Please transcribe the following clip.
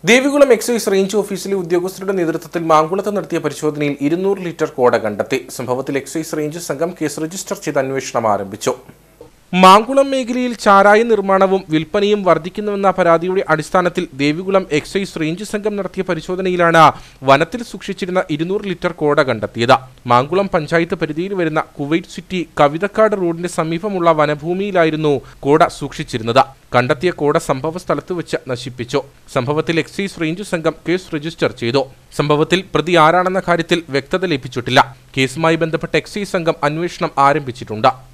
Devikulam excise range ഓഫീസിലെ ഉദ്യോഗസ്ഥരുടെ നേതൃത്വത്തിൽ മാങ്കുളത്ത് നടത്തിയ പരിശോധനയിൽ ഇരുന്നൂറ് ലിറ്റർ കോട കണ്ടെത്തി സംഭവത്തിൽ എക്സൈസ് റേഞ്ച് സംഘം കേസ് രജിസ്റ്റർ ചെയ്ത് അന്വേഷണം ആരംഭിച്ചു മാങ്കുളം മേഖലയിൽ ചാരായ നിർമ്മാണവും വിൽപ്പനയും വർദ്ധിക്കുന്നുവെന്ന പരാതിയുടെ അടിസ്ഥാനത്തിൽ ദേവികുളം എക്സൈസ് റേഞ്ച് സംഘം നടത്തിയ പരിശോധനയിലാണ് വനത്തിൽ സൂക്ഷിച്ചിരുന്ന ഇരുന്നൂറ് ലിറ്റർ കോട കണ്ടെത്തിയത് മാങ്കുളം പഞ്ചായത്ത് പരിധിയിൽ വരുന്ന കുവൈറ്റ് സിറ്റി കവിതക്കാട് റോഡിന് സമീപമുള്ള വനഭൂമിയിലായിരുന്നു കോട സൂക്ഷിച്ചിരുന്നത് കണ്ടെത്തിയ കോട സംഭവ സ്ഥലത്ത് വെച്ച് നശിപ്പിച്ചു സംഭവത്തിൽ എക്സൈസ് റേഞ്ച് സംഘം കേസ് രജിസ്റ്റർ ചെയ്തു സംഭവത്തിൽ പ്രതി ആരാണെന്ന കാര്യത്തിൽ വ്യക്തത ലഭിച്ചിട്ടില്ല കേസുമായി ബന്ധപ്പെട്ട് എക്സൈസ് സംഘം അന്വേഷണം ആരംഭിച്ചിട്ടുണ്ട്